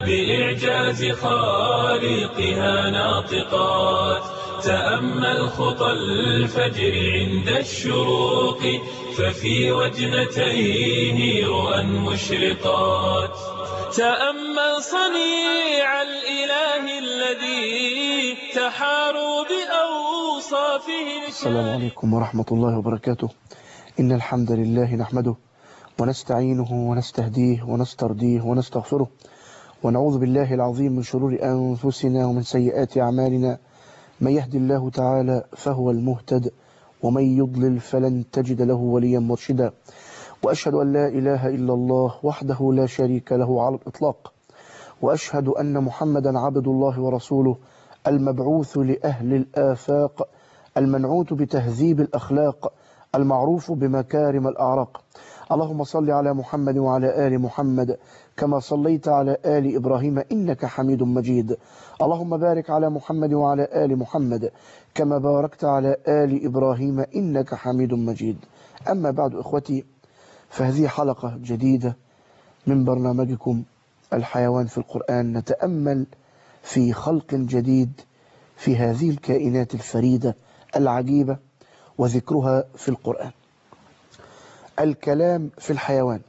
بإعجاز خالقها ناطقات تأمل خطى الفجر عند الشروق ففي وجنتيه رؤى مشرقات تأمل صنيع الإله الذي تحاروا بأوصافه السلام عليكم ورحمة الله وبركاته إن الحمد لله نحمده ونستعينه ونستهديه ونسترضيه ونستغفره ونعوذ بالله العظيم من شرور أنفسنا ومن سيئات أعمالنا من يهدي الله تعالى فهو المهتد ومن يضلل فلن تجد له وليا مرشدا وأشهد أن لا إله إلا الله وحده لا شريك له على الإطلاق وأشهد أن محمدا عبد الله ورسوله المبعوث لأهل الآفاق المنعوت بتهذيب الأخلاق المعروف بمكارم الأعراق اللهم صل على محمد وعلى آل محمد كما صليت على آل إبراهيم إنك حميد مجيد اللهم بارك على محمد وعلى آل محمد كما باركت على آل إبراهيم إنك حميد مجيد أما بعد إخوتي فهذه حلقة جديدة من برنامجكم الحيوان في القرآن نتأمل في خلق جديد في هذه الكائنات الفريدة العجيبة وذكرها في القرآن الكلام في الحيوان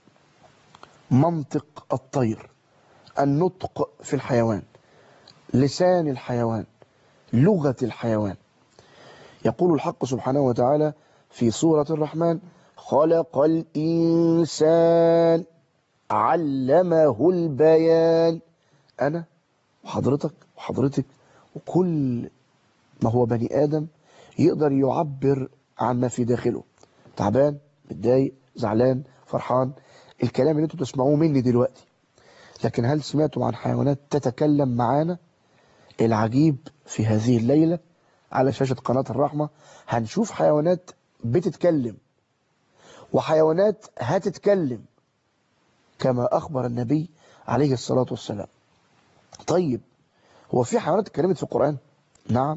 منطق الطير النطق في الحيوان لسان الحيوان لغة الحيوان يقول الحق سبحانه وتعالى في سورة الرحمن خلق الإنسان علمه البيان أنا وحضرتك وحضرتك وكل ما هو بني آدم يقدر يعبر عن ما في داخله تعبان متضايق زعلان فرحان الكلام اللي انتوا تسمعوه مني دلوقتي لكن هل سمعتم عن حيوانات تتكلم معانا العجيب في هذه الليلة على شاشة قناة الرحمة هنشوف حيوانات بتتكلم وحيوانات هتتكلم كما أخبر النبي عليه الصلاة والسلام طيب هو في حيوانات اتكلمت في القرآن نعم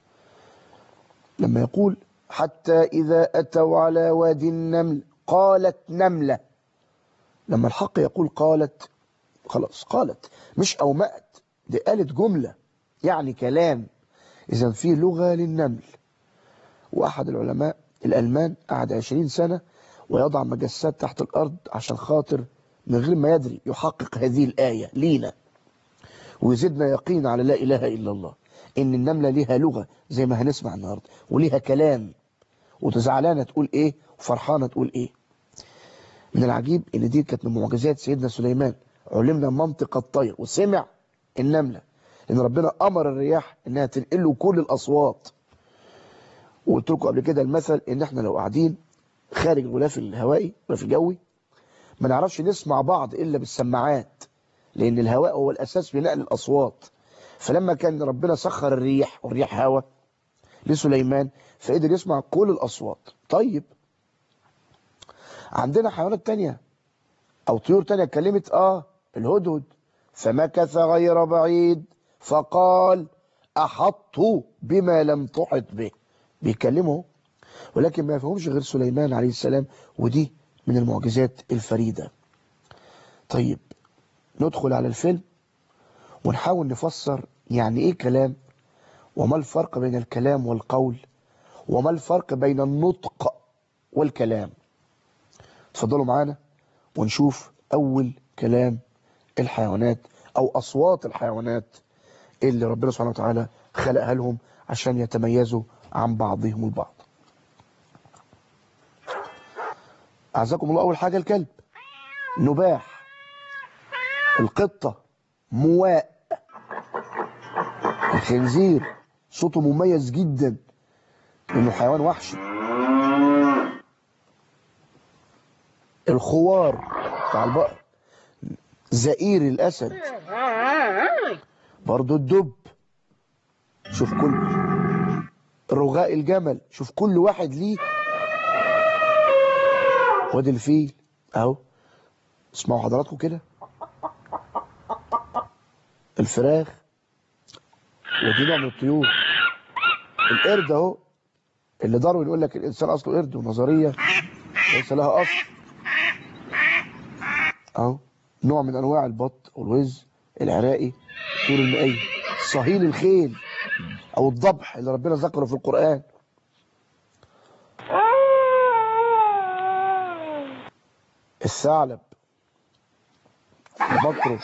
لما يقول حتى إذا أتوا على وادي النمل قالت نملة لما الحق يقول قالت خلاص قالت مش أومأت دي قالت جملة يعني كلام إذا في لغة للنمل وأحد العلماء الألمان قعد 20 سنة ويضع مجسات تحت الأرض عشان خاطر من غير ما يدري يحقق هذه الآية لينا ويزيدنا يقين على لا إله إلا الله إن النملة ليها لغة زي ما هنسمع النهاردة وليها كلام وتزعلانة تقول إيه وفرحانة تقول إيه من العجيب إن دي كانت من معجزات سيدنا سليمان علمنا منطق الطير وسمع النملة إن ربنا أمر الرياح إنها تنقل له كل الأصوات وقلت لكم قبل كده المثل إن إحنا لو قاعدين خارج الغلاف الهوائي الغلاف الجوي ما نعرفش نسمع بعض إلا بالسماعات لأن الهواء هو الأساس في نقل الأصوات فلما كان ربنا سخر الريح والريح هوا لسليمان فقدر يسمع كل الأصوات طيب عندنا حيوانات تانية أو طيور تانية اتكلمت آه الهدهد فمكث غير بعيد فقال أحطت بما لم تحط به بيكلمه ولكن ما يفهمش غير سليمان عليه السلام ودي من المعجزات الفريدة طيب ندخل على الفيلم ونحاول نفسر يعني ايه كلام وما الفرق بين الكلام والقول وما الفرق بين النطق والكلام تفضلوا معانا ونشوف أول كلام الحيوانات أو أصوات الحيوانات اللي ربنا سبحانه وتعالى خلقها لهم عشان يتميزوا عن بعضهم البعض أعزكم الله أول حاجة الكلب نباح القطة مواء الخنزير صوته مميز جدا لأنه حيوان وحشي الخوار بتاع البقر زئير الأسد برضو الدب شوف كل رغاء الجمل شوف كل واحد ليه وادي الفيل اهو اسمعوا حضراتكم كده الفراخ ودي نوع من الطيور القرد اهو اللي داروين يقول لك الانسان اصله قرد ونظريه ليس لها اصل اهو نوع من انواع البط والوز العراقي الطيور المائية صهيل الخيل او الضبح اللي ربنا ذكره في القرآن الثعلب البقر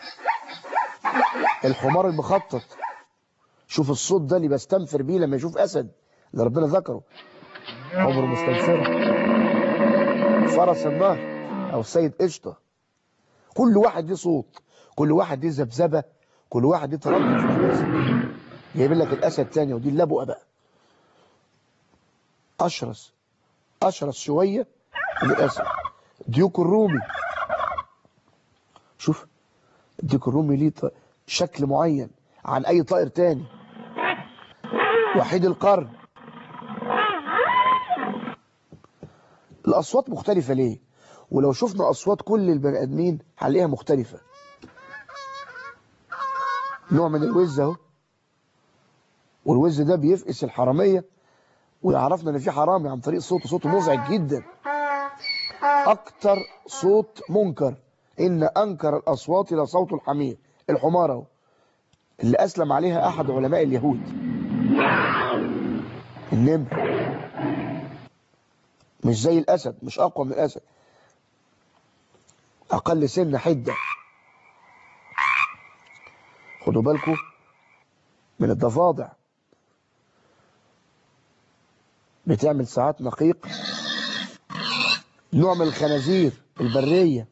الحمار المخطط شوف الصوت ده اللي بستنفر بيه لما يشوف اسد اللي ربنا ذكره عمره مستنفره فرس النهر او السيد قشطه كل واحد ليه صوت كل واحد ليه ذبذبه كل واحد ليه تردد في الاسد جايب لك الاسد تاني ودي اللبؤه بقى اشرس اشرس شويه من الاسد ديوك الرومي شوف الديك الرومي ليه ط- شكل معين عن اي طائر تاني وحيد القرن الاصوات مختلفه ليه ولو شفنا اصوات كل البني ادمين هنلاقيها مختلفه نوع من الوز اهو والوز ده بيفقس الحراميه ويعرفنا ان في حرامي عن طريق صوته صوته مزعج جدا اكتر صوت منكر ان انكر الاصوات لصوت الحمير الحمار اهو اللي اسلم عليها احد علماء اليهود النمر مش زي الاسد مش اقوى من الاسد اقل سن حده خدوا بالكم من الضفادع بتعمل ساعات نقيق نوع من الخنازير البريه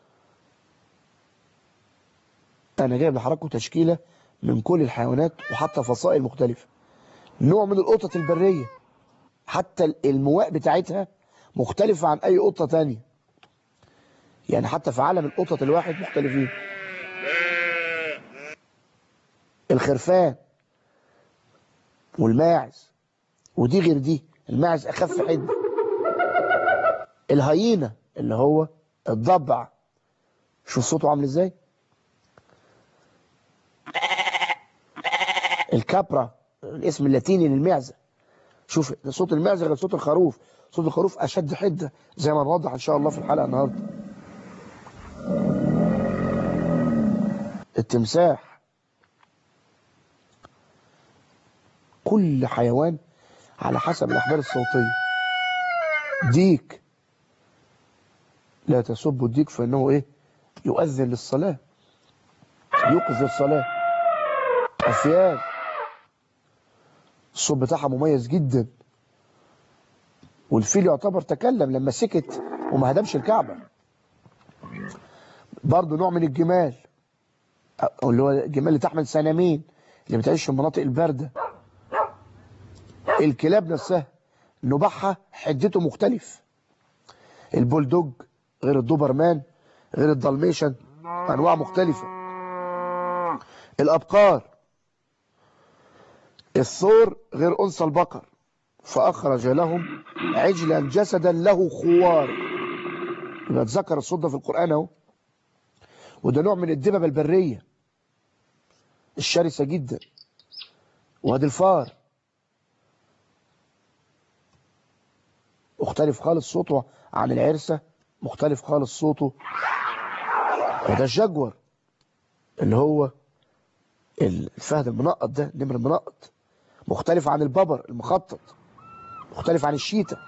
انا جايب لحضراتكم تشكيله من كل الحيوانات وحتى فصائل مختلفه نوع من القطط البريه حتى المواء بتاعتها مختلفه عن اي قطه تانية يعني حتى في عالم القطط الواحد مختلفين الخرفان والماعز ودي غير دي الماعز اخف حده الهيينه اللي هو الضبع شوف صوته عامل ازاي الكابرا الاسم اللاتيني للمعزه شوف ده صوت المعزه غير صوت الخروف صوت الخروف اشد حده زي ما نوضح ان شاء الله في الحلقه النهارده التمساح كل حيوان على حسب الاحبال الصوتيه ديك لا تسبوا الديك فانه ايه يؤذن للصلاه يوقظ للصلاه افيال الصوت بتاعها مميز جدا والفيل يعتبر تكلم لما سكت وما هدمش الكعبة برضه نوع من الجمال أو اللي هو الجمال اللي تحمل سنامين اللي بتعيش في المناطق الباردة الكلاب نفسها نباحها حدته مختلف البولدوج غير الدوبرمان غير الدالميشن انواع مختلفة الابقار الثور غير انثى البقر فاخرج لهم عجلا جسدا له خوار يبقى اتذكر الصوت ده في القران اهو وده نوع من الدببه البريه الشرسه جدا وادي الفار مختلف خالص صوته عن العرسه مختلف خالص صوته وده الجاجور اللي هو الفهد المنقط ده النمر المنقط مختلف عن الببر المخطط مختلف عن الشيتا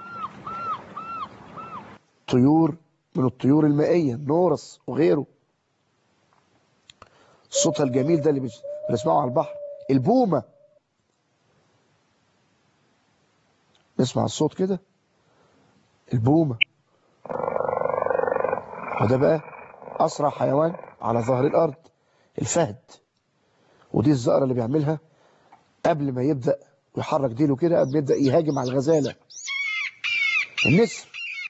طيور من الطيور المائية نورس وغيره صوتها الجميل ده اللي بنسمعه على البحر البومة نسمع الصوت كده البومة وده بقى أسرع حيوان على ظهر الأرض الفهد ودي الزقرة اللي بيعملها قبل ما يبدأ ويحرك ديله كده قبل ما يبدأ يهاجم على الغزالة النسر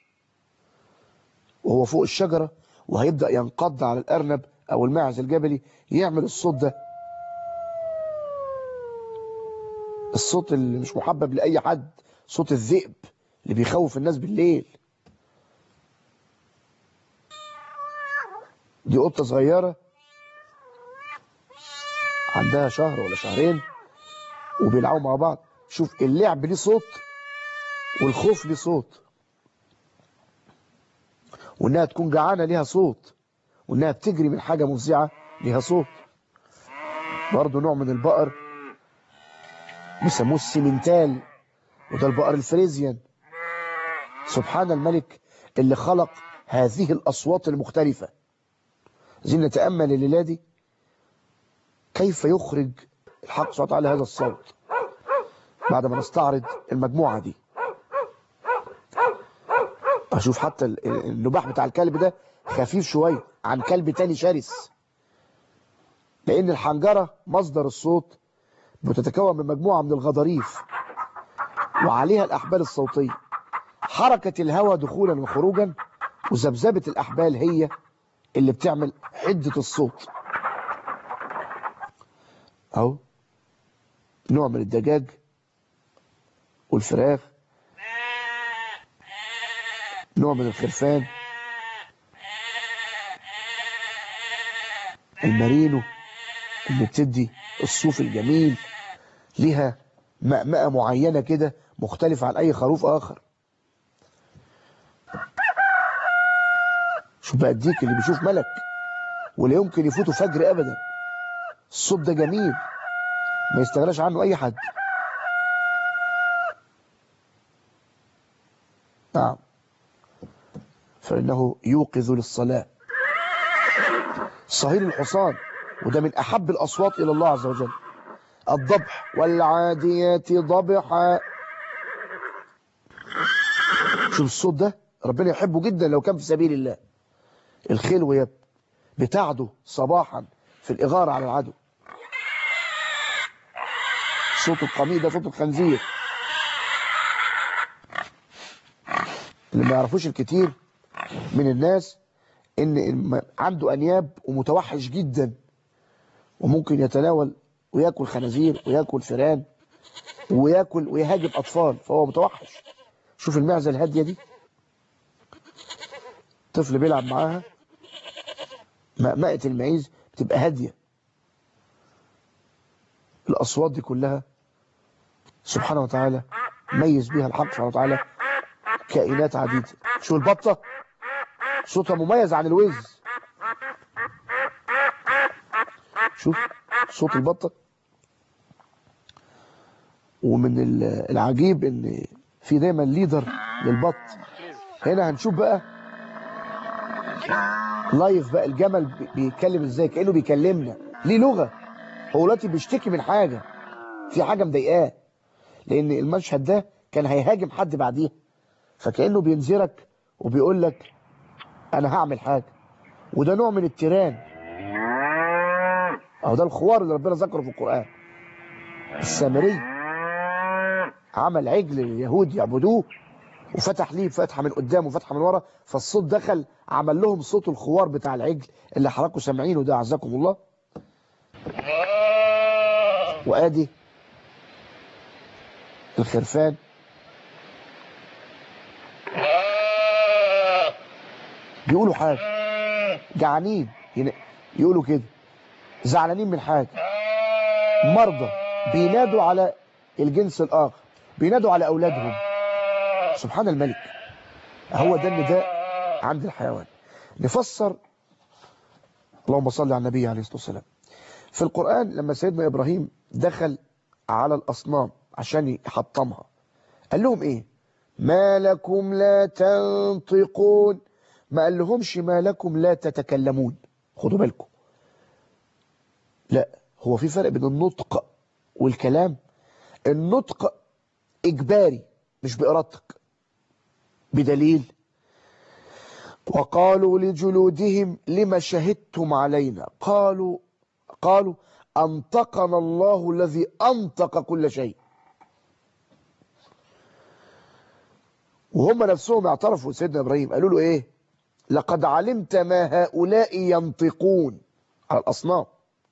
وهو فوق الشجرة وهيبدأ ينقض على الأرنب أو الماعز الجبلي يعمل الصوت ده الصوت اللي مش محبب لأي حد صوت الذئب اللي بيخوف الناس بالليل دي قطة صغيرة عندها شهر ولا شهرين وبيلعبوا مع بعض شوف اللعب ليه صوت والخوف ليه صوت وانها تكون جعانه ليها صوت وانها بتجري من حاجه مفزعه ليها صوت برضه نوع من البقر بيسموه السيمنتال وده البقر الفريزيان سبحان الملك اللي خلق هذه الأصوات المختلفة عايزين نتأمل الليلة دي كيف يخرج الحق سبحانه وتعالى هذا الصوت بعد ما نستعرض المجموعة دي أشوف حتى ال- ال- النباح بتاع الكلب ده خفيف شوية عن كلب تاني شرس لأن الحنجرة مصدر الصوت بتتكون من مجموعة من الغضاريف وعليها الأحبال الصوتية حركة الهواء دخولا وخروجا وذبذبة الأحبال هي اللي بتعمل حدة الصوت أهو نوع من الدجاج والفراخ نوع من الخرفان المارينو اللي بتدي الصوف الجميل ليها مأمأة معينة كده مختلفة عن أي خروف آخر شوف بقى الديك اللي بيشوف ملك ولا يمكن يفوته فجر أبدا الصوت ده جميل ما يستغناش عنه أي حد نعم فإنه يوقظ للصلاة صهيل الحصان وده من أحب الأصوات إلى الله عز وجل الضبح والعاديات ضبحا شوف الصوت ده ربنا يحبه جدا لو كان في سبيل الله الخيل وهي بتعدو صباحا في الإغارة على العدو صوت القميء ده صوت الخنزير اللي ما يعرفوش الكتير من الناس ان الم- عنده انياب ومتوحش جدا وممكن يتناول وياكل خنازير وياكل فئران وياكل ويهاجم اطفال فهو متوحش شوف المعزه الهاديه دي طفل بيلعب معاها مأمأة المعيز بتبقى هاديه الاصوات دي كلها سبحانه وتعالى ميز بيها الحق سبحانه وتعالى كائنات عديده شو البطه صوتها مميز عن الوز شوف صوت البطة ومن ال- العجيب ان في دايما ليدر للبط هنا هنشوف بقى لايف بقى الجمل بي- بيتكلم ازاي كأنه بيكلمنا ليه لغة هو دلوقتي بيشتكي من حاجة في حاجة مضايقاه لان المشهد ده كان هيهاجم حد بعديها فكأنه بينذرك وبيقول لك انا هعمل حاجة وده نوع من التيران اهو ده الخوار اللي ربنا ذكره في القرآن السامري عمل عجل اليهود يعبدوه وفتح ليه فتحة من قدام وفتحة من ورا فالصوت دخل عمل لهم صوت الخوار بتاع العجل اللي حضراتكم سامعينه ده عزكم الله وادي الخرفان بيقولوا حاجة جعانين ين- يقولوا كده زعلانين من حاجة مرضى بينادوا على الجنس الآخر بينادوا على أولادهم سبحان الملك هو ده النداء عند الحيوان نفسر اللهم صل على النبي عليه الصلاة والسلام في القرآن لما سيدنا إبراهيم دخل على الأصنام عشان يحطمها قال لهم إيه ما لكم لا تنطقون ما قال لهمش ما لكم لا تتكلمون خدوا بالكم لا هو في فرق بين النطق والكلام النطق إجباري مش بإرادتك بدليل وقالوا لجلودهم لما شهدتم علينا قالوا قالوا أنطقنا الله الذي أنطق كل شيء وهم نفسهم اعترفوا سيدنا إبراهيم قالوا له إيه لقد علمت ما هؤلاء ينطقون على الأصنام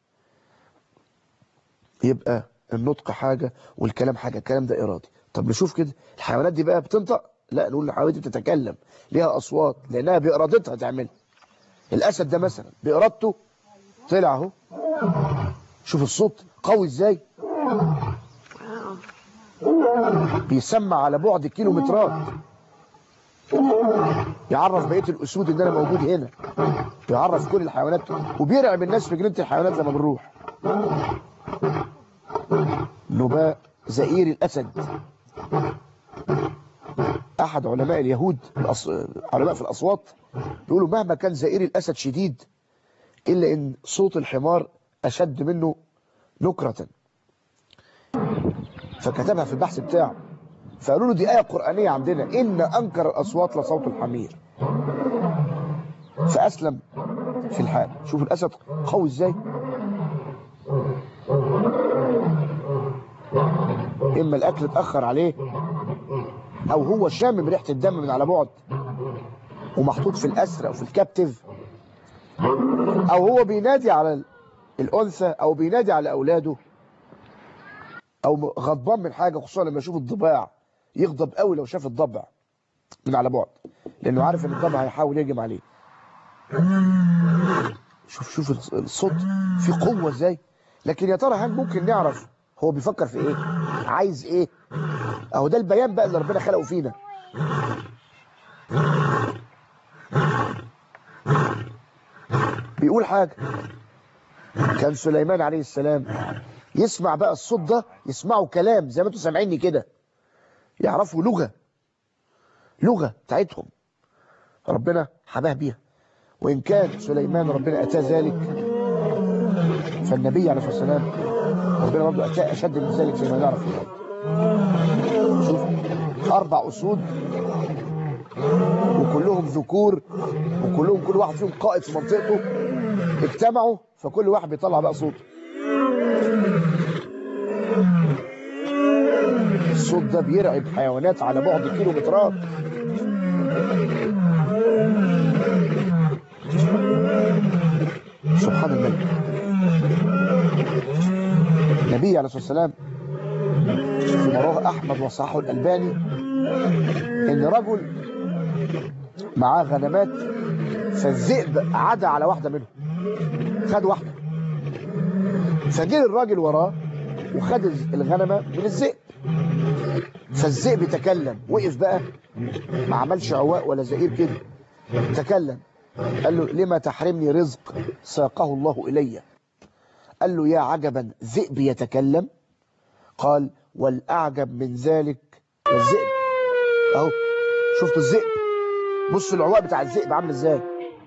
يبقى النطق حاجة والكلام حاجة الكلام ده إرادي طب نشوف كده الحيوانات دي بقى بتنطق لا نقول الحيوانات دي بتتكلم ليها أصوات لأنها بإرادتها تعمل الأسد ده مثلا بإرادته طلع اهو شوف الصوت قوي ازاي بيسمع على بعد كيلومترات يعرف بقية الأسود إن أنا موجود هنا بيعرف كل الحيوانات وبيرعب الناس في جنينه الحيوانات لما بنروح نباء زئير الاسد احد علماء اليهود الأص... علماء في الاصوات بيقولوا مهما كان زئير الاسد شديد الا ان صوت الحمار اشد منه نكره فكتبها في البحث بتاعه فقالوا له دي آية قرآنية عندنا إن أنكر الأصوات لصوت الحمير فأسلم في الحال شوف الأسد قوي إزاي إما الأكل اتأخر عليه أو هو شامم ريحة الدم من على بعد ومحطوط في الأسر أو في الكابتف أو هو بينادي على الأنثى أو بينادي على أولاده أو غضبان من حاجة خصوصا لما يشوف الضباع يغضب قوي لو شاف الضبع من على بعد لانه عارف ان الضبع هيحاول يهجم عليه شوف شوف الصوت في قوه ازاي لكن يا ترى هل ممكن نعرف هو بيفكر في ايه عايز ايه اهو ده البيان بقى اللي ربنا خلقه فينا بيقول حاجه كان سليمان عليه السلام يسمع بقى الصوت ده يسمعوا كلام زي ما انتوا سامعيني كده يعرفوا لغة لغة بتاعتهم ربنا حباه بيها وإن كان سليمان ربنا أتاه ذلك فالنبي عليه الصلاة والسلام ربنا برضه أتاه أشد من ذلك زي ما نعرف شوف أربع أسود وكلهم ذكور وكلهم كل واحد فيهم قائد في منطقته اجتمعوا فكل واحد بيطلع بقى صوته الصوت ده بيرعب حيوانات على بعد كيلومترات سبحان الله النبي عليه الصلاة والسلام في رواه أحمد وصححه الألباني إن رجل معاه غنمات فالذئب عدى على واحدة منهم خد واحدة فجه الراجل وراه وخد الغنمة من الذئب فالذئب تكلم وقف بقى ما عملش عواء ولا زئير كده تكلم قال له لما تحرمني رزق ساقه الله إلي قال له يا عجبا ذئب يتكلم قال والأعجب من ذلك الذئب اهو شفت الذئب بص العواء بتاع الذئب عامل ازاي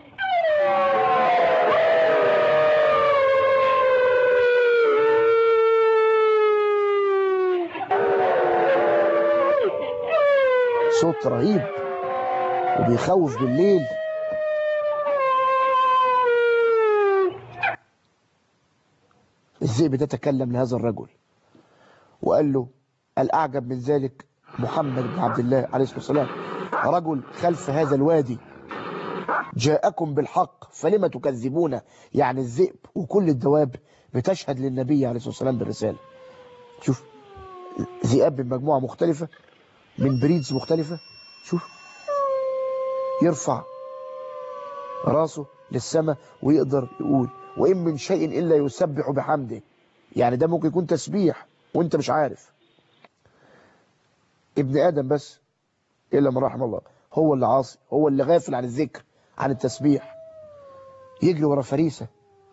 صوت رهيب وبيخوف بالليل الذئب ده تكلم لهذا الرجل وقال له الأعجب من ذلك محمد بن عبد الله عليه الصلاة والسلام رجل خلف هذا الوادي جاءكم بالحق فلما تكذبون يعني الذئب وكل الدواب بتشهد للنبي عليه الصلاة والسلام بالرسالة شوف ذئاب من مجموعة مختلفة من بريدز مختلفة شوف يرفع راسه للسماء ويقدر يقول وإن من شيء إلا يسبح بحمده يعني ده ممكن يكون تسبيح وانت مش عارف ابن آدم بس إلا من رحم الله هو اللي عاصي هو اللي غافل عن الذكر عن التسبيح يجري ورا فريسة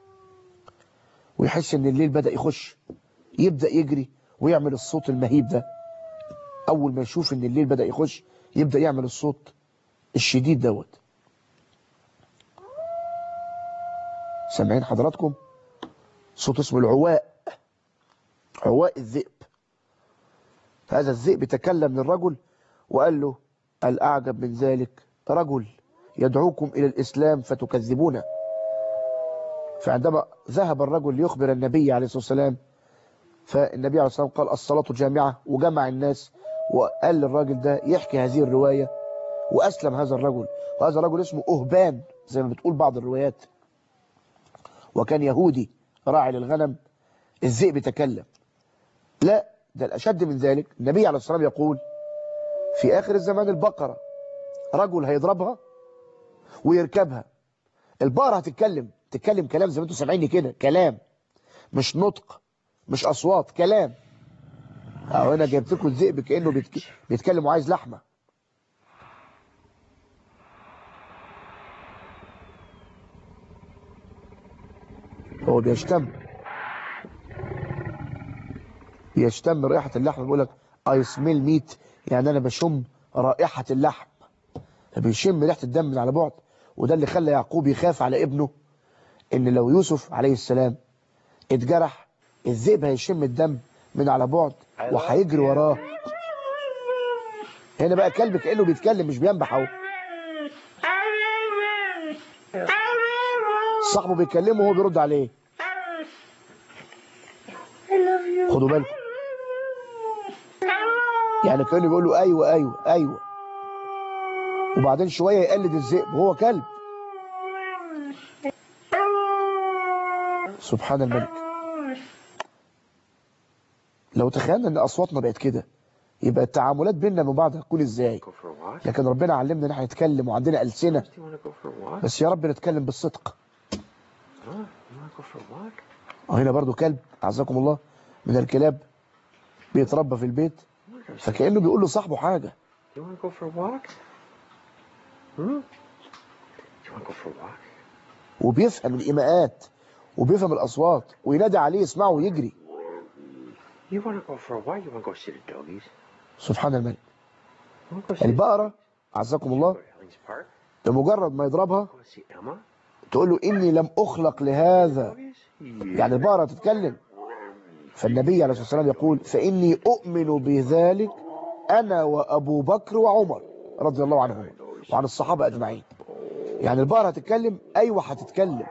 ويحس ان الليل بدأ يخش يبدأ يجري ويعمل الصوت المهيب ده أول ما يشوف ان الليل بدأ يخش يبدأ يعمل الصوت الشديد دوت سامعين حضراتكم صوت اسمه العواء عواء الذئب هذا الذئب تكلم للرجل وقال له الأعجب من ذلك رجل يدعوكم إلى الإسلام فتكذبونه فعندما ذهب الرجل ليخبر النبي عليه الصلاة والسلام فالنبي عليه الصلاة والسلام قال الصلاة جامعة وجمع الناس وقال للراجل ده يحكي هذه الرواية وأسلم هذا الرجل وهذا الرجل اسمه أهبان زي ما بتقول بعض الروايات وكان يهودي راعي للغنم الذئب تكلم لا ده الأشد من ذلك النبي عليه الصلاة والسلام يقول في آخر الزمان البقرة رجل هيضربها ويركبها البقرة هتتكلم تتكلم كلام زي ما انتم سامعيني كده كلام مش نطق مش أصوات كلام أو أنا جبت لكم الذئب كأنه بيتك... بيتكلم وعايز لحمة هو بيشتم بيشتم رائحة اللحم بيقول لك اي سميل ميت يعني انا بشم رائحة اللحم فبيشم ريحة الدم من على بعد وده اللي خلى يعقوب يخاف على ابنه ان لو يوسف عليه السلام اتجرح الذئب هيشم الدم من على بعد وهيجري وراه هنا بقى كلب كأنه بيتكلم مش بينبح اهو صاحبه بيكلمه وهو بيرد عليه خدوا بالكم يعني كأنه بيقول له ايوه ايوه ايوه وبعدين شويه يقلد الذئب وهو كلب سبحان الملك لو تخيلنا ان اصواتنا بقت كده يبقى التعاملات بيننا وبين بعض هتكون ازاي Go for a walk? لكن ربنا علمنا ان احنا نتكلم وعندنا ألسنة Do you want to go for a walk? بس يا رب نتكلم بالصدق Huh? You want to go for a walk? وهنا برضو كلب أعزكم الله من الكلاب بيتربى في البيت You wanna go see- فكأنه بيقول لصاحبه حاجة You want to go for a walk? Hmm? You want to go for a walk? وبيفهم الإيماءات وبيفهم الأصوات وينادي عليه يسمعه ويجري You want to go for a walk? You want to go see the doggies? سبحان الملك You want to go see البقرة أعزكم الله Go to Ellie's Park? بمجرد ما يضربها Go see Emma? تقول له إني لم أخلق لهذا Doggies? يعني البقرة تتكلم فالنبي عليه الصلاة والسلام يقول فإني أؤمن بذلك أنا وأبو بكر وعمر رضي الله عنهم وعن الصحابة أجمعين يعني البقرة هتتكلم أيوة هتتكلم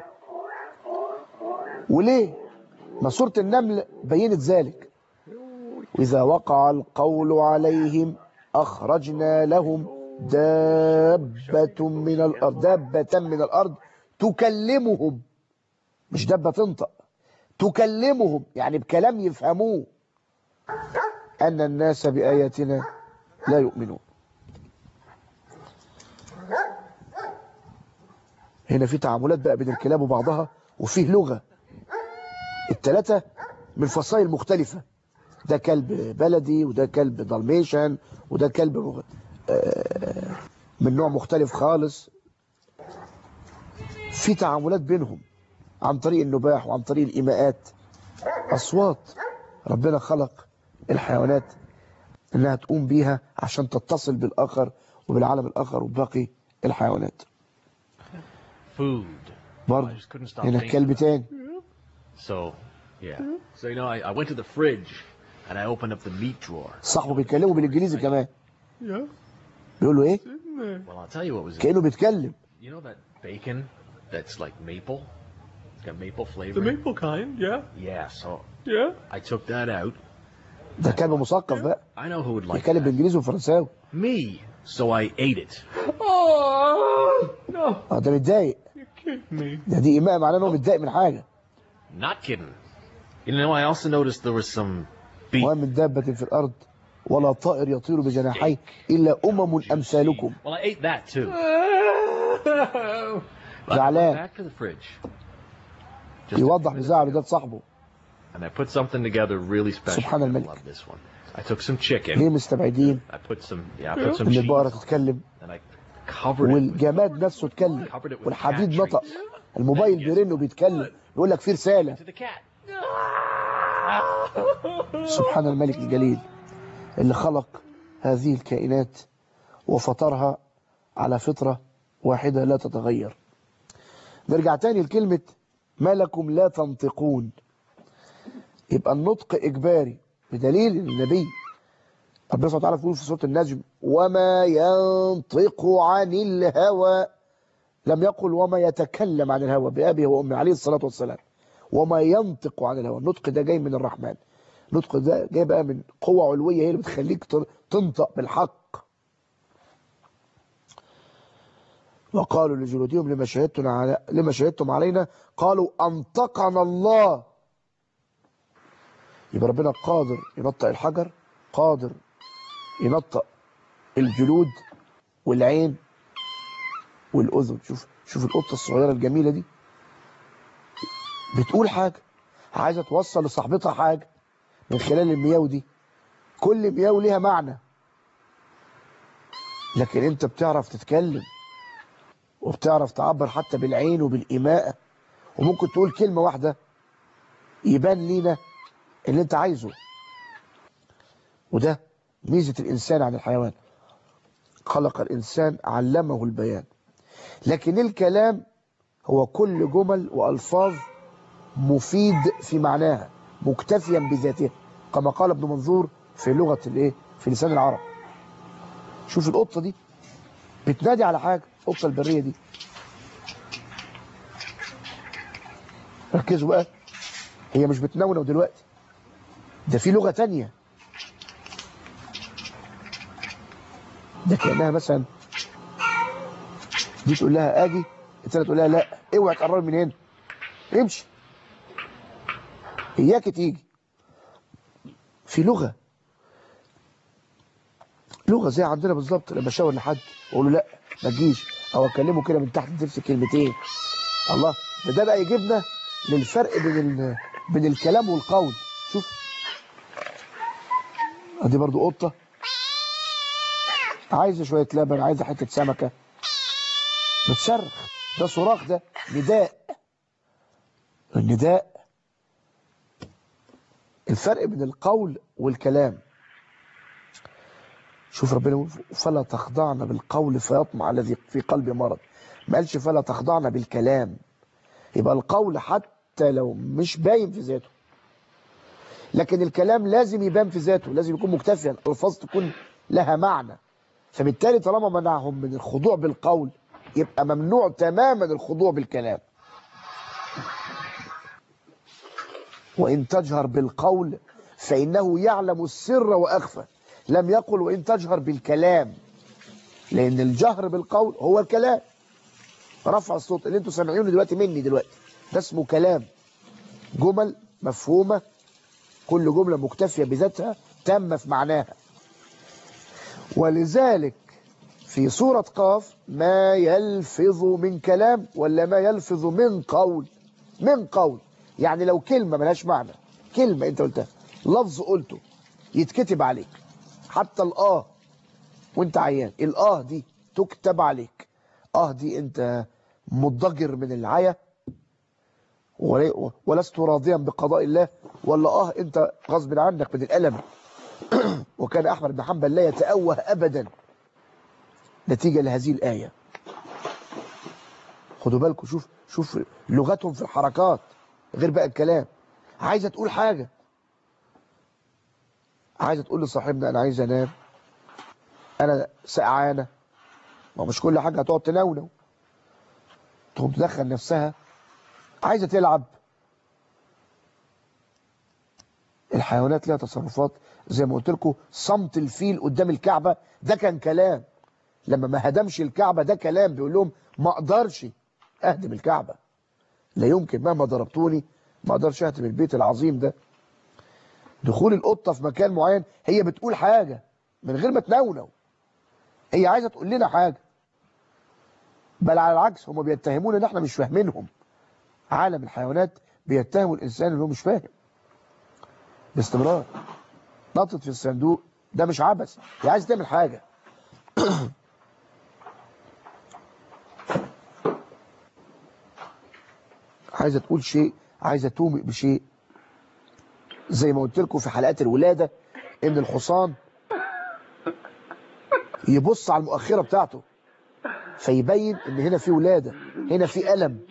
وليه ما سورة النمل بينت ذلك وإذا وقع القول عليهم أخرجنا لهم دابة من الأرض دابة من الأرض تكلمهم مش دابة تنطق تكلمهم يعني بكلام يفهموه أن الناس بآياتنا لا يؤمنون هنا في تعاملات بقى بين الكلاب وبعضها وفيه لغة التلاتة من فصائل مختلفة ده كلب بلدي وده كلب دالميشن وده كلب مغ... آه، من نوع مختلف خالص في تعاملات بينهم عن طريق النباح وعن طريق الإيماءات أصوات ربنا خلق الحيوانات إنها تقوم بيها عشان تتصل بالآخر وبالعالم الآخر وباقي الحيوانات Food. I برضه just couldn't stop هنا thinking كلب about it. تاني So, yeah. So, you know, I, I went to the fridge and I opened up the meat drawer. صاحبه بيتكلموا بالإنجليزي كمان Yeah. بيقول له إيه Well, I'll tell you what was in كأنه بيتكلم You know that bacon that's like maple? It's got maple flavor. The maple kind, yeah, Yeah, so yeah. I took that out. ده كلب مثقف بقى I know who would like بيتكلم that. بالإنجليزي وفرنساوي Me. So I ate it. Oh no! اه ده متضايق You kidding me? ده دي إيماء معناه إن هو متضايق من حاجة Not kidding. You know, I also noticed there was some beef. وما من دابة في الأرض ولا طائر يطير بجناحيه إلا أمم أمثالكم Well, I ate that too. But I زعلان. went back to the fridge. Just a few يوضح minutes بزعله ago, ده صاحبه And I put something together really special. سبحان I الملك. love this one. I took some chicken. ليه مستبعدين I put some, yeah, I put some إن cheese. البقرة تتكلم And I covered it with والجماد نفسه اتكلم covered it with والحديد cat نطق treats الموبايل بيرن وبيتكلم يقول لك في رسالة to the cat. سبحان الملك الجليل اللي خلق هذه الكائنات وفطرها على فطرة واحدة لا تتغير نرجع تاني لكلمة ما لكم لا تنطقون يبقى النطق إجباري بدليل إن النبي ربنا سبحانه وتعالى بيقول في سورة النجم وما ينطق عن الهوى لم يقل وما يتكلم عن الهوى بأبي وأمي عليه الصلاة والسلام وما ينطق عن الهوى النطق ده جاي من الرحمن النطق ده جاي بقى من قوة علوية هي اللي بتخليك تر- تنطق بالحق وقالوا لجلودهم لما شهدتم على لما شهدتم علينا قالوا أنطقنا الله يبقى ربنا قادر ينطق الحجر قادر ينطق الجلود والعين والأذن شوف شوف القطة الصغيرة الجميلة دي بتقول حاجة عايزة توصل لصاحبتها حاجة من خلال المياو دي كل مياو ليها معنى لكن انت بتعرف تتكلم وبتعرف تعبر حتى بالعين وبالإيماءة وممكن تقول كلمة واحدة يبان لينا اللي انت عايزه وده ميزة الإنسان عن الحيوان خلق الإنسان علمه البيان لكن الكلام هو كل جمل وألفاظ مفيد في معناها مكتفيا بذاته كما قال ابن منظور في لغة الايه في لسان العرب شوف القطة دي بتنادي على حاجة القطة البرية دي ركزوا بقى هي مش بتنونو دلوقتي ده في لغة تانية ده كأنها مثلا دي تقول لها اجي التانية تقول لها لا اوعي تقربي من هنا امشي اياك تيجي في لغة لغة زي عندنا بالظبط لما اشاور لحد اقول له لا ما تجيش او اكلمه كده من تحت تمسك كلمتين الله ده ده بقى يجيبنا للفرق بين ال... بين الكلام والقول شوف ادي برضو قطة عايزة شوية لبن عايزة حتة سمكة بتصرخ ده صراخ ده نداء النداء الفرق بين القول والكلام شوف ربنا يقول فلا تخضعن بالقول فيطمع الذي في قلبي مرض ما قالش فلا تخضعن بالكلام يبقى القول حتى لو مش باين في ذاته لكن الكلام لازم يبان في ذاته لازم يكون مكتفيا الفاظ تكون لها معنى فبالتالي طالما منعهم من الخضوع بالقول يبقى ممنوع تماما الخضوع بالكلام وإن تجهر بالقول فإنه يعلم السر وأخفى لم يقل وإن تجهر بالكلام لأن الجهر بالقول هو الكلام رفع الصوت اللي انتوا سامعينه دلوقتي مني دلوقتي ده اسمه كلام جمل مفهومة كل جملة مكتفية بذاتها تامة في معناها ولذلك في سورة قاف ما يلفظ من كلام ولا ما يلفظ من قول من قول يعني لو كلمة ملهاش معنى كلمة انت قلتها لفظ قلته يتكتب عليك حتى الآه وانت عيان الآه دي تكتب عليك آه دي انت مضجر من العيا ولست راضيا بقضاء الله ولا آه انت غصب عنك من الألم وكان أحمد بن حنبل لا يتأوه أبدا نتيجة لهذه الآية خدوا بالكم شوف شوف لغتهم في الحركات غير بقى الكلام عايزة تقول حاجة عايزة تقول لصاحبنا أنا عايز أنام أنا سقعانة ما مش كل حاجة هتقعد تنونو تقوم تدخل نفسها عايزة تلعب الحيوانات لها تصرفات زي ما قلت لكم صمت الفيل قدام الكعبة ده كان كلام لما ما هدمش الكعبة ده كلام بيقول لهم ما اقدرش اهدم الكعبة لا يمكن مهما ضربتوني ما اقدرش اهدم البيت العظيم ده دخول القطة في مكان معين هي بتقول حاجة من غير ما تنونو هي عايزة تقول لنا حاجة بل على العكس هم بيتهمون ان احنا مش فاهمينهم عالم الحيوانات بيتهموا الانسان انه مش فاهم باستمرار نطت في الصندوق ده مش عبث هي عايزه تعمل حاجه عايزه تقول شيء عايزه تومئ بشيء زي ما قلت لكم في حلقات الولاده ان الحصان يبص على المؤخره بتاعته فيبين ان هنا في ولاده هنا في الم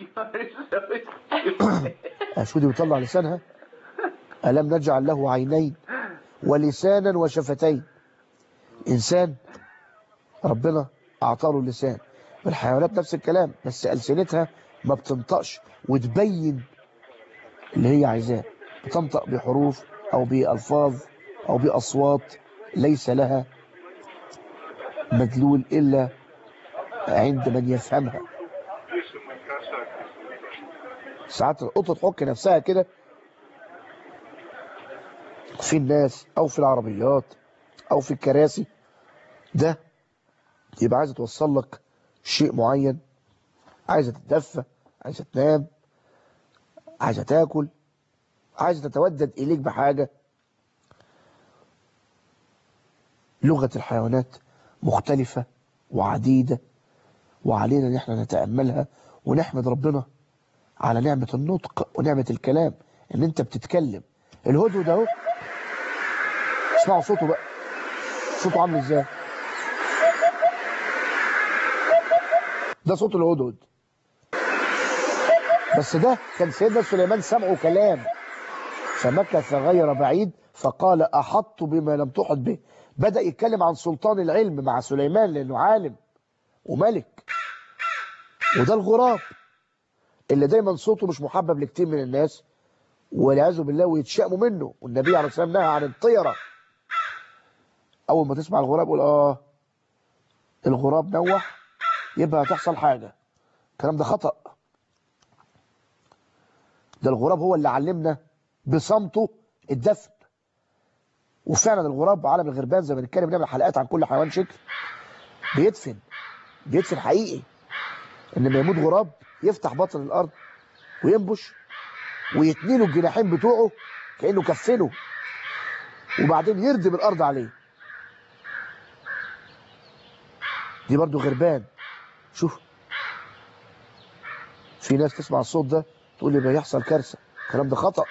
اشودي بيطلع لسانها الم نجعل له عينين ولسانا وشفتين انسان ربنا اعطاه له لسان والحيوانات نفس الكلام بس ألسنتها ما بتنطقش وتبين اللي هي عايزاه بتنطق بحروف او بألفاظ او بأصوات ليس لها مدلول إلا عند من يفهمها ساعات القطة تحك نفسها كده في الناس او في العربيات او في الكراسي ده يبقى عايزه توصل لك شيء معين عايزه تتدفى عايزه تنام عايزه تاكل عايزه تتودد اليك بحاجه لغه الحيوانات مختلفه وعديده وعلينا ان احنا نتاملها ونحمد ربنا على نعمه النطق ونعمه الكلام ان انت بتتكلم الهدهد اهو اسمعوا صوته بقى صوته عامل ازاي ده صوت الهدهد بس ده كان سيدنا سليمان سمعه كلام فمكث غير بعيد فقال أحط بما لم تحط به بدأ يتكلم عن سلطان العلم مع سليمان لأنه عالم وملك وده الغراب اللي دايما صوته مش محبب لكتير من الناس والعياذ بالله ويتشائموا منه والنبي عليه الصلاه والسلام نهى عن الطيره اول ما تسمع الغراب قول اه الغراب نوح يبقى هتحصل حاجه الكلام ده خطأ ده الغراب هو اللي علمنا بصمته الدفن وفعلا الغراب عالم الغربان زي ما بنتكلم بنعمل حلقات عن كل حيوان شكل بيدفن بيدفن حقيقي ان لما يموت غراب يفتح بطن الارض وينبش ويتنيله الجناحين بتوعه كانه كفنه وبعدين يردم الارض عليه دي برضو غربان شوف في ناس تسمع الصوت ده تقول لي بيحصل كارثه الكلام ده خطأ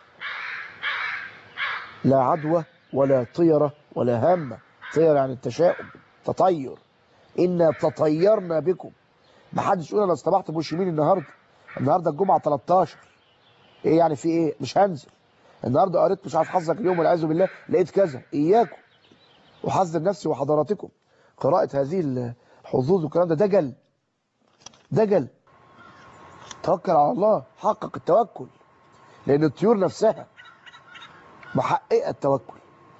لا عدوى ولا طيرة ولا هامة طيرة يعني التشاؤم تطير إنا تطيرنا بكم ما حدش يقول أنا اصطبحت بوش يمين النهاردة النهاردة الجمعة 13 إيه يعني في إيه مش هنزل النهاردة قريت مش عارف حظك اليوم والعياذ بالله لقيت كذا إياكم وحذر نفسي وحضراتكم قراءة هذه الحظوظ والكلام ده دجل دجل توكل على الله حقق التوكل لأن الطيور نفسها محققة التوكل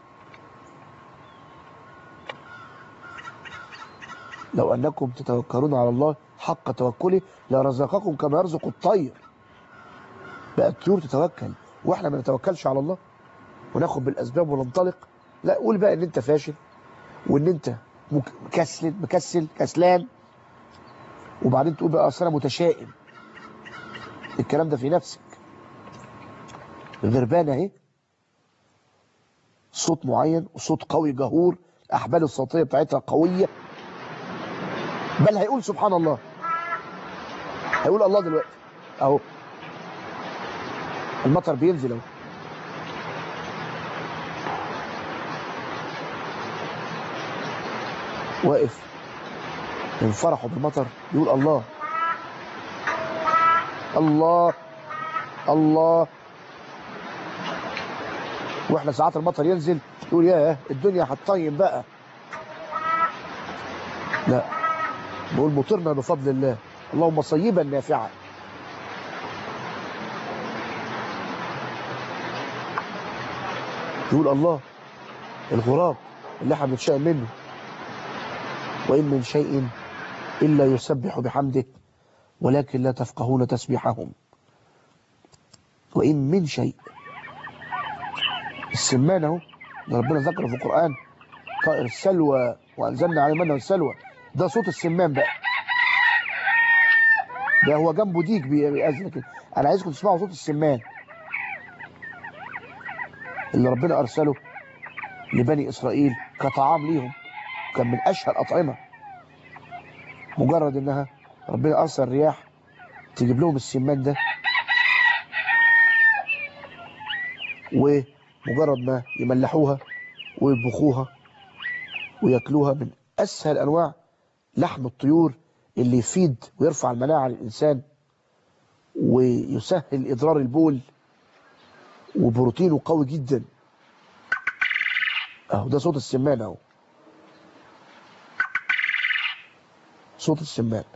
لو أنكم تتوكلون على الله حق توكله لرزقكم كما يرزق الطير بقى الطيور تتوكل واحنا ما نتوكلش على الله وناخد بالأسباب وننطلق لا قول بقى ان انت فاشل وان انت مكسل مكسل كسلان وبعدين تقول بقى اصل انا متشائم الكلام ده في نفسك الغربانه اهي صوت معين وصوت قوي جهور الاحبال الصوتيه بتاعتها قويه بل هيقول سبحان الله هيقول الله دلوقتي اهو المطر بينزل اهو واقف من فرحه بالمطر يقول الله الله الله واحنا ساعات المطر ينزل يقول ياه الدنيا هتطين بقى لا نقول مطرنا بفضل الله اللهم صيبا نافعا يقول الله الغراب اللي احنا بنتشائم منه وإن من شيء إلا يسبح بحمده ولكن لا تفقهون تسبيحهم وإن من شيء السمان اهو ده ربنا ذكره في القرآن طائر السلوى وأنزلنا عليه منه السلوى ده صوت السمان بقى ده هو جنبه ديك بيأذن كده أنا عايزكم تسمعوا صوت السمان اللي ربنا أرسله لبني إسرائيل كطعام ليهم كان من أشهى الأطعمة مجرد إنها ربنا أرسل رياح تجيب لهم السمان ده ومجرد ما يملحوها ويطبخوها وياكلوها من أسهل أنواع لحم الطيور اللي يفيد ويرفع المناعة للإنسان ويسهل إضرار البول وبروتينه قوي جدا اهو ده صوت السمان اهو صوت السمان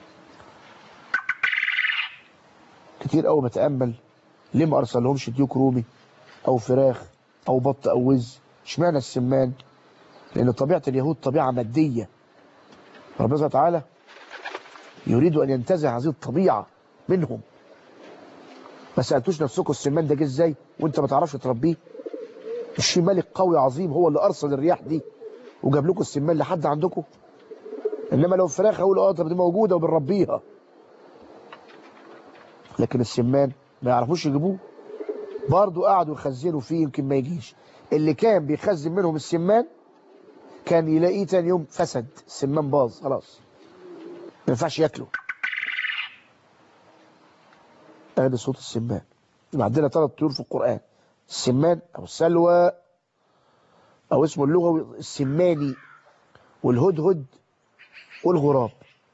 كتير قوي بتامل ليه ما ارسلهمش ديوك رومي او فراخ او بط او وز اشمعنى السمان لان طبيعه اليهود طبيعه ماديه ربنا سبحانه وتعالى يريد ان ينتزع هذه الطبيعه منهم ما سالتوش نفسكم السمان ده جه ازاي وانت ما تعرفش تربيه مش في ملك قوي عظيم هو اللي ارسل الرياح دي وجاب لكم السمان لحد عندكم انما لو فراخ اقول اه طب دي موجوده وبنربيها لكن السمان ما يعرفوش يجيبوه برضه قعدوا يخزنوا فيه يمكن ما يجيش اللي كان بيخزن منهم السمان كان يلاقيه تاني يوم فسد السمان باظ خلاص ما ينفعش ياكله ادي صوت السمان يبقى عندنا ثلاث طيور في القرآن السمان أو السلوى أو اسمه اللغوي السماني والهدهد والغراب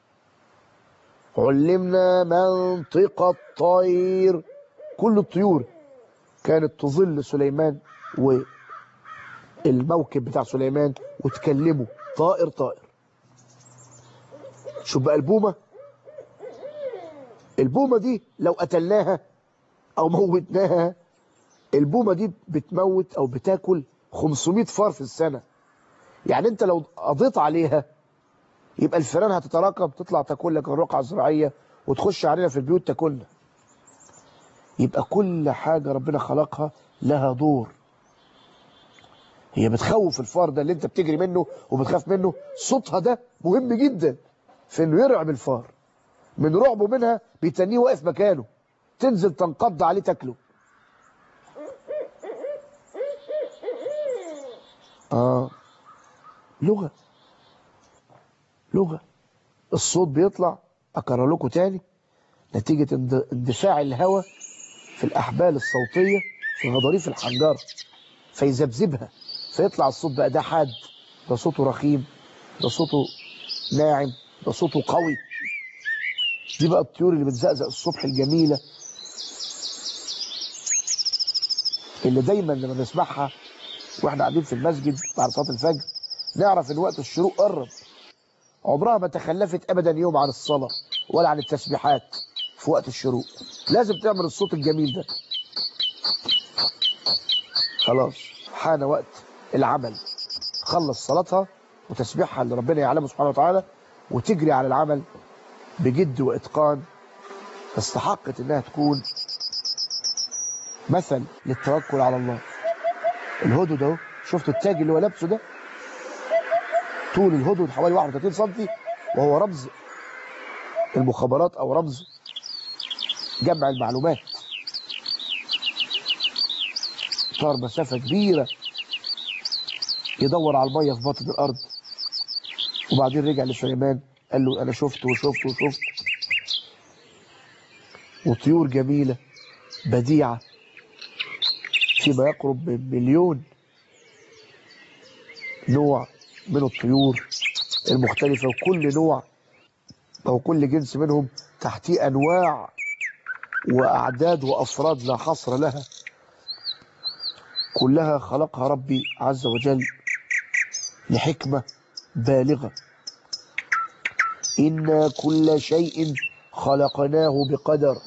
علمنا منطق الطير كل الطيور كانت تظل سليمان والموكب بتاع سليمان وتكلمه طائر طائر شوف بقى البومة البومة دي لو قتلناها او موتناها البومة دي بتموت او بتاكل 500 فار في السنة يعني انت لو قضيت عليها يبقى الفيران هتتراكم تطلع تاكل لك الرقعة الزراعية وتخش علينا في البيوت تاكلنا يبقى كل حاجة ربنا خلقها لها دور هي بتخوف الفار ده اللي انت بتجري منه وبتخاف منه صوتها ده مهم جدا في انه يرعب الفار من رعبه منها بيتنيه واقف مكانه تنزل تنقض عليه تاكله اه لغة لغة الصوت بيطلع اكرر لكم تاني نتيجة اند- اندفاع الهواء في الأحبال الصوتية في غضاريف الحنجرة فيذبذبها فيطلع الصوت بقى ده حاد ده صوته رخيم ده صوته ناعم ده صوته قوي دي بقى الطيور اللي بتزقزق الصبح الجميلة اللي دايما لما نسمعها واحنا قاعدين في المسجد بعد صلاة الفجر نعرف ان وقت الشروق قرب عمرها ما تخلفت ابدا يوم عن الصلاة ولا عن التسبيحات في وقت الشروق لازم تعمل الصوت الجميل ده خلاص حان وقت العمل خلص صلاتها وتسبيحها اللي ربنا يعلمه سبحانه وتعالى وتجري على العمل بجد واتقان استحقت انها تكون مثل للتوكل على الله الهدهد اهو شفتوا التاج اللي هو لابسه ده طول الهدهد حوالي 31 سم وهو رمز المخابرات او رمز جمع المعلومات طار مسافة كبيرة يدور على المية في باطن الأرض وبعدين رجع لسليمان قال له أنا شفت وشفت وشفت وطيور جميلة بديعة فيما يقرب من مليون نوع من الطيور المختلفة وكل نوع أو كل جنس منهم تحتيه أنواع وأعداد وأفراد لا حصر لها كلها خلقها ربي عز وجل لحكمة بالغة إنا كل شيء خلقناه بقدر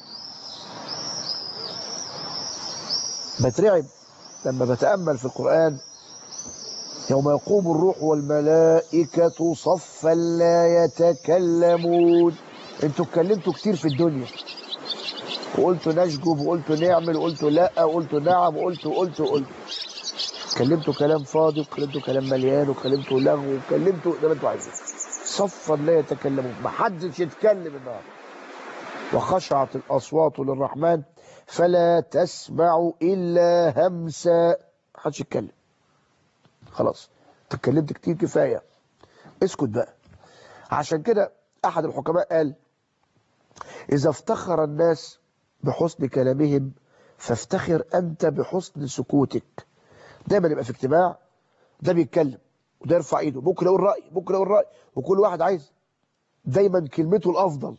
بترعب لما بتأمل في القرآن يوم يقوم الروح والملائكة صفا لا يتكلمون انتوا اتكلمتوا كتير في الدنيا وقلتوا نشجب وقلتوا نعمل وقلتوا لا وقلتوا نعم وقلتوا وقلتوا وقلتوا اتكلمتوا كلام فاضي واتكلمتوا كلام مليان واتكلمتوا لغو واتكلمتوا زي ما انتوا عايزين صفا لا يتكلمون محدش يتكلم النهارده وخشعت الاصوات للرحمن فلا تسمع الا همسا محدش يتكلم خلاص اتكلمت كتير كفايه اسكت بقى عشان كده احد الحكماء قال اذا افتخر الناس بحسن كلامهم فافتخر انت بحسن سكوتك دايما يبقى في اجتماع ده بيتكلم وده يرفع ايده بكره يقول راي بكره يقول راي وكل واحد عايز دايما كلمته الافضل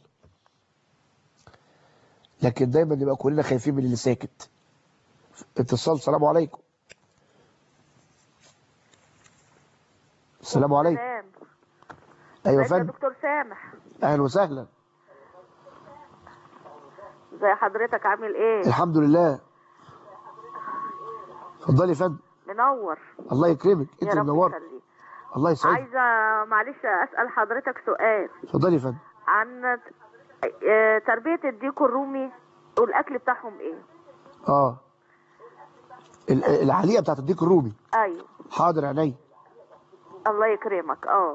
لكن دايما نبقى كلنا خايفين من اللي ساكت اتصال السلام عليكم السلام عليكم سام ايوه يا ازيك يا فندم دكتور سامح اهلا وسهلا ازي حضرتك عامل ايه الحمد لله اتفضلي يا فندم منور الله يكرمك انت يا اللي رب منورت يخليك الله يسعدك عايزه معلش اسال حضرتك سؤال اتفضلي يا فندم عن آه، تربيه الديك الرومي والاكل بتاعهم ايه اه ال- العليقه بتاعت الديك الرومي ايوه حاضر عينيا الله يكرمك اه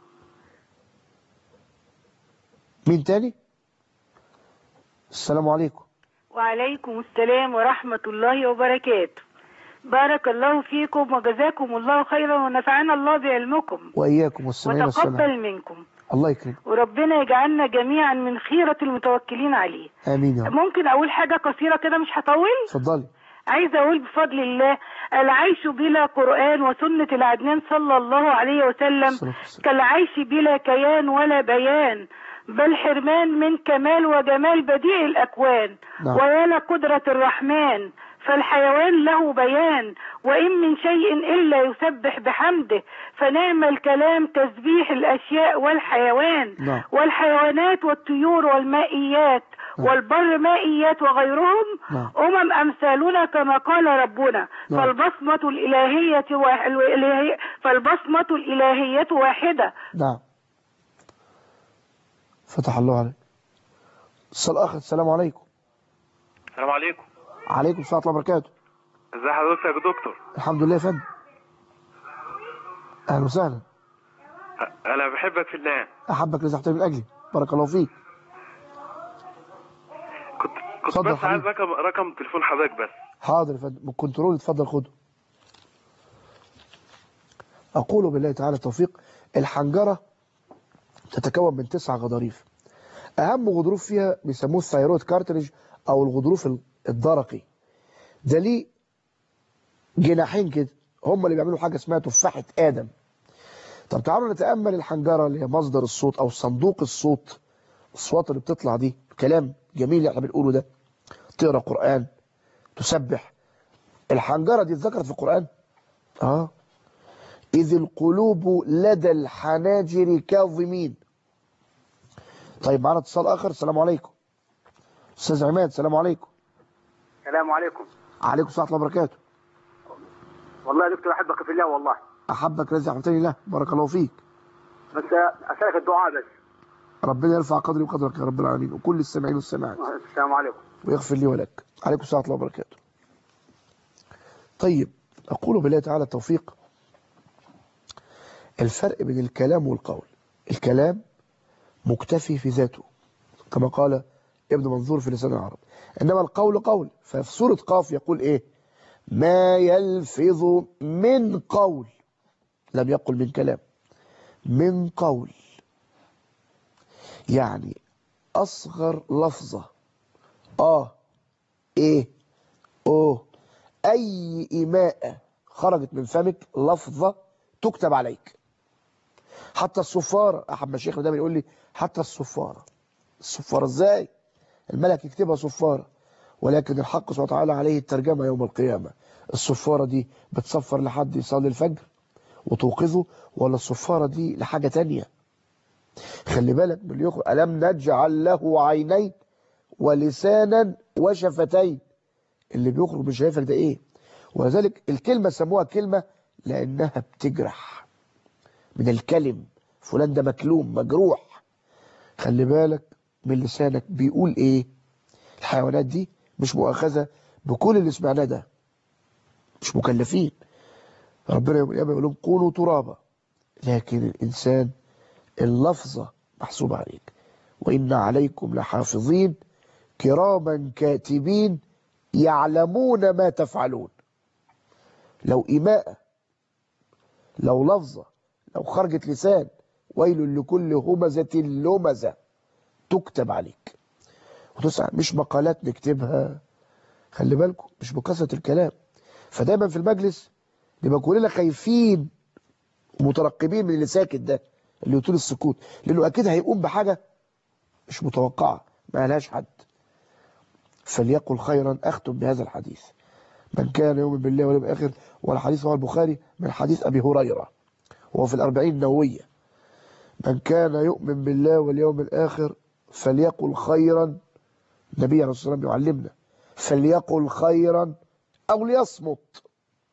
مين تاني السلام عليكم وعليكم السلام ورحمة الله وبركاته بارك الله فيكم وجزاكم الله خيرا ونفعنا الله بعلمكم واياكم والسلام والسلام وتقبل منكم الله يكرمك وربنا يجعلنا جميعا من خيرة المتوكلين عليه امين يا رب ممكن اقول حاجة قصيرة كده مش هطول اتفضلي عايزة اقول بفضل الله العيش بلا قرآن وسنة العدنان صلى الله عليه وسلم الصلاة والسلام. كالعيش بلا كيان ولا بيان بل حرمان من كمال وجمال بديع الأكوان نعم. ويا لقدرة الرحمن فالحيوان له بيان وإن من شيء إلا يسبح بحمده فنعم الكلام تسبيح الأشياء والحيوان نعم. والحيوانات والطيور والمائيات نعم. والبر مائيات وغيرهم نعم. أمم أمثالنا كما قال ربنا نعم. فالبصمة الإلهية واح- الإلهية فالبصمة الإلهية واحدة نعم فتح الله عليك اتصال اخر السلام عليكم السلام عليكم عليكم السلام ورحمه الله وبركاته ازي حضرتك يا دكتور الحمد لله يا فندم اهلا وسهلا أ- انا بحبك في الله احبك لذا من اجلي بارك الله فيك كنت كنت اتفضل بس عايز حبيبي. رقم رقم تليفون حضرتك بس حاضر يا فندم من الكنترول اتفضل خده اقول بالله تعالى التوفيق الحنجره تتكون من تسع غضاريف اهم غضروف فيها بيسموه الثيرويد كارتريج او الغضروف الدرقي ده ليه جناحين كده هم اللي بيعملوا حاجه اسمها تفاحه ادم طب تعالوا نتامل الحنجره اللي هي مصدر الصوت او صندوق الصوت الصوت اللي بتطلع دي كلام جميل اللي احنا بنقوله ده تقرا قران تسبح الحنجره دي اتذكرت في القران اه اذ القلوب لدى الحناجر كاظمين طيب معانا اتصال اخر السلام عليكم استاذ عماد السلام عليكم السلام عليكم عليكم السلام ورحمه الله وبركاته والله يا دكتور احبك في الله والله احبك رزق رحمتني الله بارك الله فيك بس اسالك الدعاء بس ربنا يرفع قدري وقدرك يا رب العالمين وكل السامعين والسامعات السلام عليكم ويغفر لي ولك عليكم السلام ورحمه الله وبركاته طيب اقول بالله تعالى التوفيق الفرق بين الكلام والقول الكلام مكتفي في ذاته كما قال ابن منظور في لسان العرب انما القول قول ففي سوره قاف يقول ايه ما يلفظ من قول لم يقل من كلام من قول يعني اصغر لفظه اه ايه اوه اي ايماء خرجت من فمك لفظه تكتب عليك حتى الصفاره احد مشايخنا دايما يقول لي حتى الصفاره الصفاره ازاي الملك يكتبها صفاره ولكن الحق سبحانه وتعالى عليه الترجمه يوم القيامه الصفاره دي بتصفر لحد يصلي الفجر وتوقظه ولا الصفاره دي لحاجه تانية خلي بالك من اللي يخرج الم نجعل له عينين ولسانا وشفتين اللي بيخرج من شايفك ده ايه ولذلك الكلمة سموها كلمة لأنها بتجرح من الكلم فلان ده مكلوم مجروح خلي بالك من لسانك بيقول ايه الحيوانات دي مش مؤاخذة بكل اللي سمعناه ده مش مكلفين ربنا يوم القيامة يقول لهم كونوا ترابا لكن الإنسان اللفظة محسوبة عليك وإن عليكم لحافظين كراما كاتبين يعلمون ما تفعلون لو إيماء لو لفظة لو خرجت لسان ويل لكل همزة لمزة تكتب عليك وتسعى مش مقالات نكتبها خلي بالكم مش بكثرة الكلام فدايما في المجلس نبقى كلنا خايفين ومترقبين من اللي ساكت ده اللي يطول السكوت لانه اكيد هيقوم بحاجه مش متوقعه ما لهاش حد فليقل خيرا اختم بهذا الحديث من كان يؤمن بالله واليوم الاخر والحديث رواه البخاري من حديث ابي هريره وهو في الأربعين النوويه من كان يؤمن بالله واليوم الاخر فليقل خيرا النبي عليه الصلاه والسلام يعلمنا فليقل خيرا او ليصمت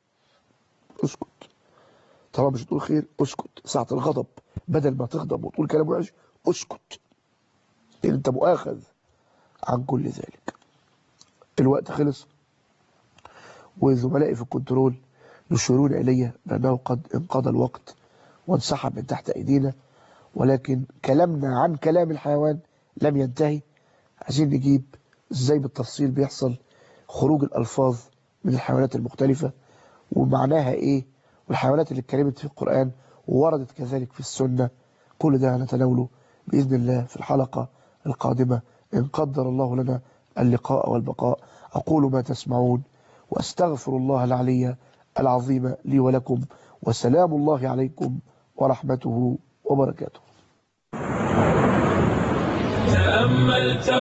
اسكت طالما مش تقول خير اسكت ساعة الغضب بدل ما تغضب وتقول كلام وحش اسكت لان انت مؤاخذ عن كل ذلك الوقت خلص وزملائي في الكنترول يشيرون الي بانه قد انقضى الوقت وانسحب من تحت ايدينا ولكن كلامنا عن كلام الحيوان لم ينتهي عايزين نجيب ازاي بالتفصيل بيحصل خروج الالفاظ من الحيوانات المختلفه ومعناها ايه والحيوانات اللي اتكلمت في القرآن ووردت كذلك في السنة كل ده نتناوله بإذن الله في الحلقة القادمة إن قدر الله لنا اللقاء والبقاء أقول ما تسمعون وأستغفر الله العلي العظيم لي ولكم وسلام الله عليكم ورحمته وبركاته تأملت